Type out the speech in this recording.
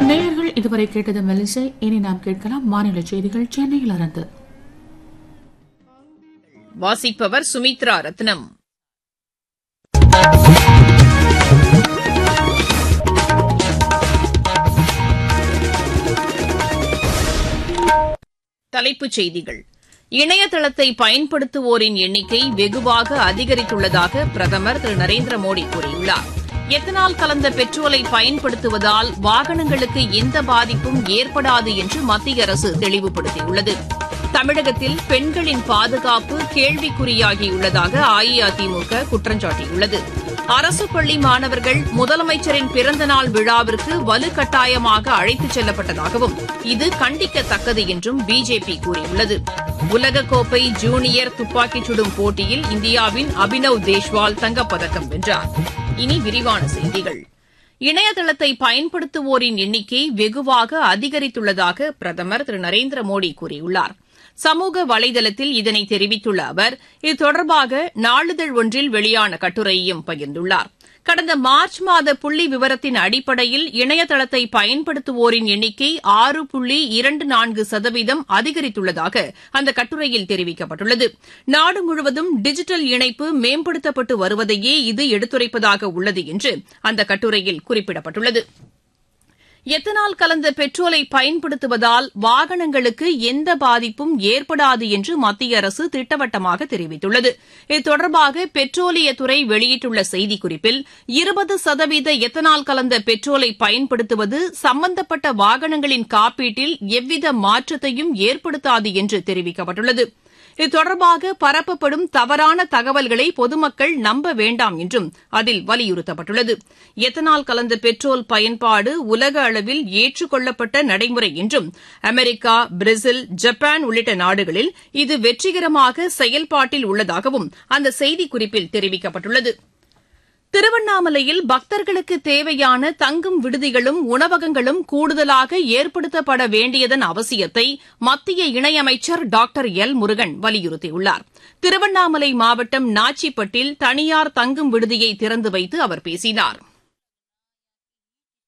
நேயர்கள் இதுவரை கேட்டது மெலிசை இனி நாம் கேட்கலாம் மாநில செய்திகள் சென்னையில் இருந்து வாசிப்பவர் சுமித்ரா ரத்னம் தலைப்புச் செய்திகள் இணையதளத்தை பயன்படுத்துவோரின் எண்ணிக்கை வெகுவாக அதிகரித்துள்ளதாக பிரதமர் திரு நரேந்திர மோடி கூறியுள்ளார் எத்தனால் கலந்த பெட்ரோலை பயன்படுத்துவதால் வாகனங்களுக்கு எந்த பாதிப்பும் ஏற்படாது என்று மத்திய அரசு தெளிவுபடுத்தியுள்ளது தமிழகத்தில் பெண்களின் பாதுகாப்பு கேள்விக்குறியாகியுள்ளதாக அஇஅதிமுக குற்றம் சாட்டியுள்ளது அரசு பள்ளி மாணவர்கள் முதலமைச்சரின் பிறந்தநாள் விழாவிற்கு வலுக்கட்டாயமாக அழைத்துச் செல்லப்பட்டதாகவும் இது கண்டிக்கத்தக்கது என்றும் பிஜேபி கூறியுள்ளது உலகக்கோப்பை ஜூனியர் துப்பாக்கிச் சுடும் போட்டியில் இந்தியாவின் அபினவ் தேஷ்வால் தங்கப்பதக்கம் வென்றார் இனி விரிவான செய்திகள் இணையதளத்தை பயன்படுத்துவோரின் எண்ணிக்கை வெகுவாக அதிகரித்துள்ளதாக பிரதமர் திரு நரேந்திர மோடி கூறியுள்ளார் சமூக வலைதளத்தில் இதனை தெரிவித்துள்ள அவர் இது தொடர்பாக நாளிதழ் ஒன்றில் வெளியான கட்டுரையையும் பகிர்ந்துள்ளார் கடந்த மார்ச் மாத புள்ளி விவரத்தின் அடிப்படையில் இணையதளத்தை பயன்படுத்துவோரின் எண்ணிக்கை ஆறு புள்ளி இரண்டு நான்கு சதவீதம் அதிகரித்துள்ளதாக அந்த கட்டுரையில் தெரிவிக்கப்பட்டுள்ளது நாடு முழுவதும் டிஜிட்டல் இணைப்பு மேம்படுத்தப்பட்டு வருவதையே இது எடுத்துரைப்பதாக உள்ளது என்று அந்த கட்டுரையில் குறிப்பிடப்பட்டுள்ளது எத்தனால் கலந்த பெட்ரோலை பயன்படுத்துவதால் வாகனங்களுக்கு எந்த பாதிப்பும் ஏற்படாது என்று மத்திய அரசு திட்டவட்டமாக தெரிவித்துள்ளது இது தொடர்பாக பெட்ரோலியத்துறை வெளியிட்டுள்ள செய்திக்குறிப்பில் இருபது சதவீத எத்தனால் கலந்த பெட்ரோலை பயன்படுத்துவது சம்பந்தப்பட்ட வாகனங்களின் காப்பீட்டில் எவ்வித மாற்றத்தையும் ஏற்படுத்தாது என்று தெரிவிக்கப்பட்டுள்ளது இது தொடர்பாக பரப்பப்படும் தவறான தகவல்களை பொதுமக்கள் நம்ப வேண்டாம் என்றும் அதில் வலியுறுத்தப்பட்டுள்ளது எத்தனால் கலந்த பெட்ரோல் பயன்பாடு உலக அளவில் ஏற்றுக்கொள்ளப்பட்ட நடைமுறை என்றும் அமெரிக்கா பிரேசில் ஜப்பான் உள்ளிட்ட நாடுகளில் இது வெற்றிகரமாக செயல்பாட்டில் உள்ளதாகவும் அந்த செய்திக்குறிப்பில் தெரிவிக்கப்பட்டுள்ளது திருவண்ணாமலையில் பக்தர்களுக்கு தேவையான தங்கும் விடுதிகளும் உணவகங்களும் கூடுதலாக ஏற்படுத்தப்பட வேண்டியதன் அவசியத்தை மத்திய இணையமைச்சர் டாக்டர் எல் முருகன் வலியுறுத்தியுள்ளார் திருவண்ணாமலை மாவட்டம் நாச்சிப்பட்டில் தனியார் தங்கும் விடுதியை திறந்து வைத்து அவர் பேசினார்